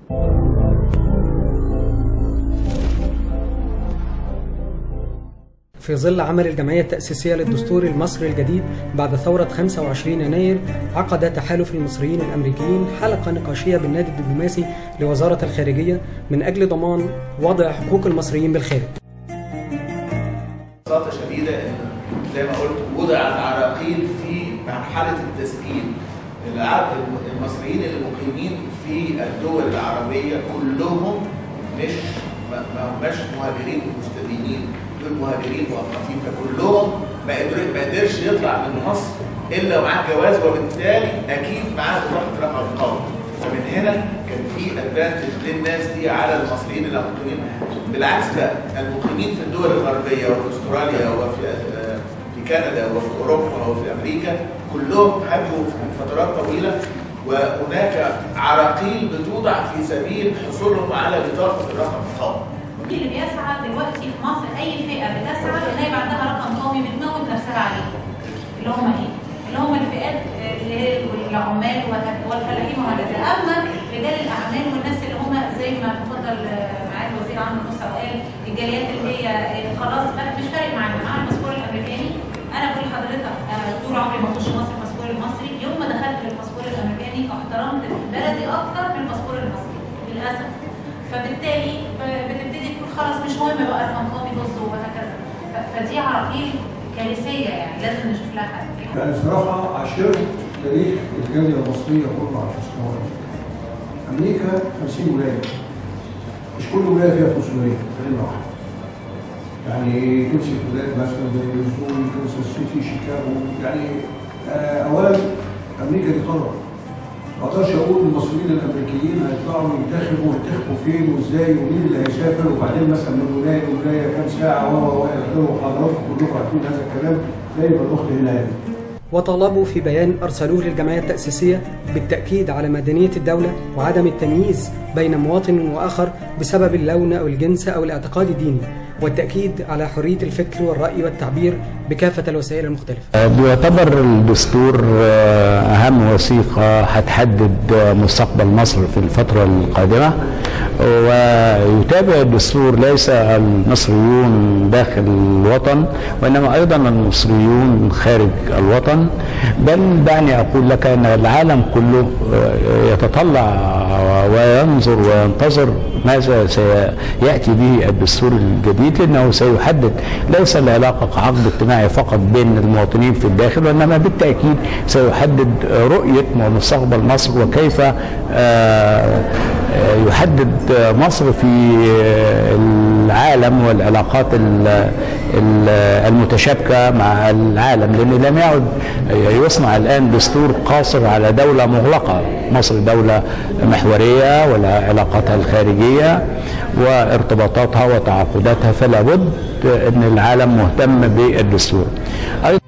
في ظل عمل الجمعية التأسيسية للدستور المصري الجديد بعد ثورة 25 يناير عقد تحالف المصريين الأمريكيين حلقة نقاشية بالنادي الدبلوماسي لوزارة الخارجية من أجل ضمان وضع حقوق المصريين بالخارج ببساطة شديدة إن زي ما قلت وضعت عراقيل في مرحلة التسجيل الع- المصريين اللي مقيمين في الدول العربية كلهم مش ما ما هماش مهاجرين مستدينين دول مهاجرين مؤقتين فكلهم ما قدر ما قدرش يطلع من مصر الا ومعاه جواز وبالتالي اكيد معاه بطاقه رقم قومي فمن هنا كان في ادفانتج للناس دي على المصريين اللي مقيمين بالعكس بقى المقيمين في الدول الغربيه وفي استراليا وفي آه، في كندا وفي اوروبا وفي امريكا كلهم هاجروا في فترات طويله وهناك عراقيل بتوضع في سبيل حصولهم على بطاقه الرقم القومي اللي بيسعى دلوقتي في مصر اي فئه بتسعى ان يبقى عندها رقم قومي بتموت نفسها عليه اللي هم ايه؟ اللي هم الفئات آه، اللي هي العمال وهك- والفلاحين وهكذا اما رجال الاعمال والناس اللي هم زي ما تفضل آه، معالي الوزير عمرو موسى وقال الجاليات اللي هي آه، خلاص بقى مش فارق معانا معانا الباسبور الامريكاني انا بقول لحضرتك آه، طول عمري ما اخش مصر الباسبور المصري يوم ما دخلت الباسبور الامريكاني احترمت بلدي اكتر من الباسبور المصري للاسف فبالتالي ب- بتبتدي تقول خلاص مش مهم بقى رقم قومي بص وهكذا ف- فدي عراقيل كارثيه يعني لازم نشوف لها حل يعني بصراحة عشرت تاريخ الجالية المصرية كله على مستوى أمريكا 50 ولاية مش كل ولاية فيها 500 خلينا واحد يعني تمسك ولايات مثلا زي ميزوري كنساس سيتي شيكاغو يعني آه أولا أمريكا دي قارة ما اقدرش اقول المصريين الامريكيين هيطلعوا ينتخبوا ينتخبوا فين وازاي ومين اللي هيسافر وبعدين مثلا من ولايه لولايه كام ساعه و و الى اخره وحضراتكم كلكم عارفين هذا الكلام زي ما الاخت هنا قالت. وطالبوا في بيان أرسلوه للجمعية التأسيسية بالتأكيد على مدنية الدولة وعدم التمييز بين مواطن وآخر بسبب اللون أو الجنس أو الاعتقاد الديني والتأكيد على حرية الفكر والرأي والتعبير بكافة الوسائل المختلفة بيعتبر الدستور آه، أهم وثيقة هتحدد آه، مستقبل مصر في الفترة القادمة ويتابع الدستور ليس المصريون داخل الوطن وإنما أيضا المصريون خارج الوطن بل دعني أقول لك أن العالم كله آه، يتطلع وينظر وينتظر ماذا سيأتي به الدستور الجديد لأنه سيحدد ليس العلاقة كعقد اجتماعي فقط بين المواطنين في الداخل وإنما بالتأكيد سيحدد رؤية مستقبل مصر وكيف آه، آه، يحدد مصر في العالم والعلاقات ال- ال- المتشابكة مع العالم لأن لم يعد يصنع الآن دستور قاصر على دولة مغلقة مصر دولة محورية وعلاقاتها الخارجية وارتباطاتها وتعاقداتها فلا بد أن العالم مهتم بالدستور أيضا